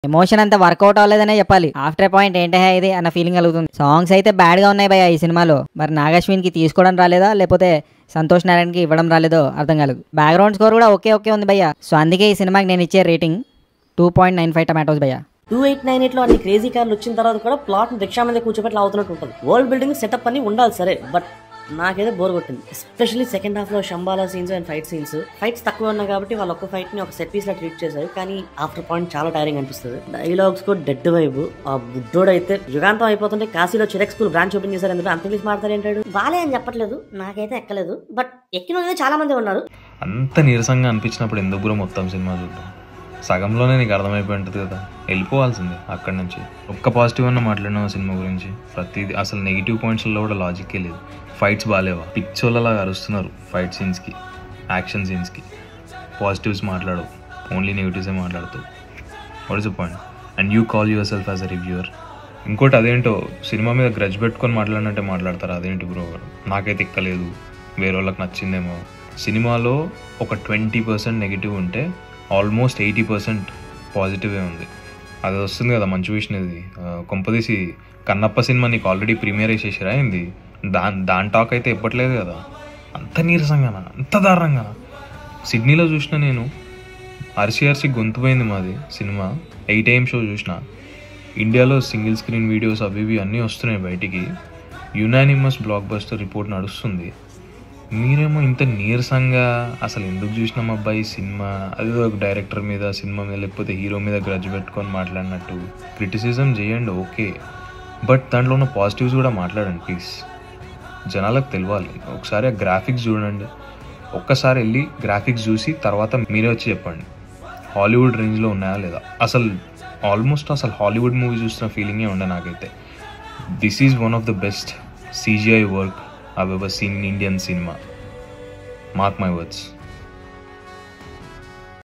Emotion అంతా work out అవ్వలేదనే చెప్పాలి after point ఏంటే ఇది అన్న ఫీలింగ్ కలుగుతుంది సాంగ్స్ అయితే బ్యాడ్ గా ఉన్నాయి భయ్య ఈ సినిమాలో మరి నాగశ్విన్ కి తీసుకోవడం రాలేదా లేకపోతే సంతోష్ నారాయణకి ఇవ్వడం రాలేదో అర్థం కాలేదు బ్యాక్గ్రౌండ్ స్కోర్ కూడా ఓకే ఓకే ఉంది భయ్య సో అందుకే ఈ సినిమాకి నేను ఇచ్చే rating two point nine five tomatoes భయ్య టూ ఎయిట్ నైన్ ఎయిట్ లో అన్ని క్రేజీ కార్లు వచ్చిన తర్వాత కూడా ప్లాట్ రిక్షా మీద కూర్చోబెట్టి అవుతున్నట్టు ఉంటుంది వరల్డ్ బిల్డింగ్ సెటప్ అని ఉండాలి సరే బట్ నాకైతే బోర్ కొట్టింది ఎస్పెషల్లీ సెకండ్ హాఫ్ లో Shambhala scenes and fight scenes fights తక్కువ ఉన్నాయి కాబట్టి వాళ్ళు ఒక్క ఫైట్ ని ఒక సెట్ పీస్ లా ట్రీట్ చేశారు కానీ ఆఫ్టర్ పాయింట్ చాలా టైరింగ్ అనిపిస్తుంది డైలాగ్స్ కూడా డెడ్ వైబ్ ఆ బుడ్డోడు అయితే యుగాంతం అయిపోతుంటే కాశీలో చిరెక్ స్కూల్ బ్రాంచ్ ఓపెన్ చేశారు ఎందుకంటే అంత ఇంగ్లీష్ మాట్లాడారు ఏంటాడు బాలే అని చెప్పట్లేదు నాకైతే ఎక్కలేదు బట్ ఎక్కిన వాళ్ళే చాలా మంది ఉన్నారు అంత నీరసంగా అనిపించినప్పుడు ఎందుకు బ్రో మొత్తం సినిమా చూడడం సగంలోనే నీకు అర్థమైపోయి ఉంటుంది కదా వెళ్ళిపోవాల్సిందే అక్కడి నుంచి ఒక్క పాజిటివ్ అన్న మాట్లాడినావు ఆ సినిమా గురించి ప్రతిదీ అసలు నెగిటివ్ పాయింట్స్లో కూడా లాజిక్కే లేదు ఫైట్స్ బాగాలేవా పిచ్చోళ్ళలా అరుస్తున్నారు ఫైట్ సీన్స్కి యాక్షన్ సీన్స్కి పాజిటివ్స్ మాట్లాడవు ఓన్లీ నెగిటివ్సే మాట్లాడుతావు what is the point and you call yourself as a reviewer ఇంకోటి అదేంటో సినిమా మీద గ్రజ్ పెట్టుకొని మాట్లాడినట్టే మాట్లాడతారు అదేంటి బ్రో నాకైతే ఎక్కలేదు వేరే వాళ్ళకి నచ్చిందేమో సినిమాలో ఒక ట్వంటీ పర్సెంట్ నెగిటివ్ ఉంటే ఆల్మోస్ట్ ఎయిటీ పర్సెంట్ పాజిటివే ఉంది అది వస్తుంది కదా మంచి విషయం ఇది ఆ, కొంపదీసి కన్నప్ప సినిమా నీకు ఆల్రెడీ ప్రీమియర్ వేసేసిరా అయింది దాని దాని టాక్ అయితే ఇవ్వట్లేదు కదా అంత నీరసంగానా అంత దారుణంగానా సిడ్నీలో చూసిన నేను అరిసి అరిసి గొంతుపోయింది మాది సినిమా ఎయిట్ ఏఎం షో చూసిన ఇండియాలో సింగిల్ స్క్రీన్ వీడియోస్ అవి ఇవి అన్నీ వస్తున్నాయి బయటికి యునానిమస్ బ్లాక్ బస్టర్ రిపోర్ట్ నడుస్తుంది మీరేమో ఇంత నీరసంగా అసలు ఎందుకు చూసినాం అబ్బాయి సినిమా అది ఒక డైరెక్టర్ మీద సినిమా మీద లేకపోతే హీరో మీద గ్రజ్ పెట్టుకొని మాట్లాడినట్టు క్రిటిసిజం చేయండి ఓకే బట్ దాంట్లో ఉన్న పాజిటివ్స్ కూడా మాట్లాడండి ప్లీజ్ జనాలకు తెలియాలి ఒకసారి ఆ గ్రాఫిక్స్ చూడండి ఒక్కసారి వెళ్ళి గ్రాఫిక్స్ చూసి తర్వాత మీరే వచ్చి చెప్పండి హాలీవుడ్ రేంజ్లో ఉన్నాయా లేదా అసలు ఆల్మోస్ట్ అసలు హాలీవుడ్ మూవీ చూస్తున్న ఫీలింగే ఉండే నాకైతే this is one of the best CGI work I've ever seen in Indian cinema. Mark my words.